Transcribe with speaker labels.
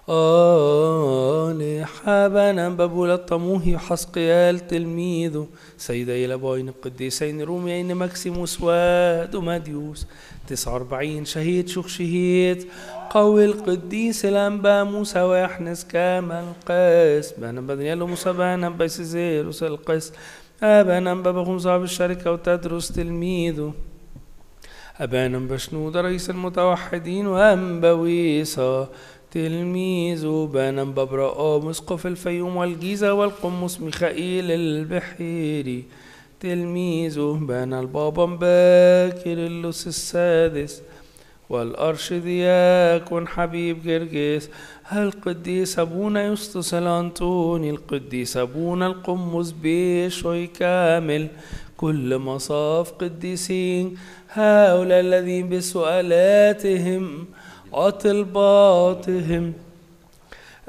Speaker 1: صالح أبانا بابول الطموهي حسقيال تلميذه سيدي لبوين القديسين روميين مكسيموس ودوماديوس تسعة وأربعين شهيد شيخ شهيد قوي القديس الأنبا موسى ويحنس كامل قيس بنا بدنيالو موسى بنا بيسيزيروس القيس أبانا بابا صاحب الشركة وتدرس تلميذه أبانا بشنود رئيس المتوحدين وأنبويسا تلميذ بنا ببراء مسقف الفيوم والجيزة والقمص ميخائيل البحيري تلميذ بنا البابا باكر اللص السادس والأرشدياكون حبيب جرجس القديس أبونا يسطس الأنطوني القديس أبونا القمص بيشوي كامل كل مصاف قديسين هؤلاء الذين بسؤالاتهم وطلباتهم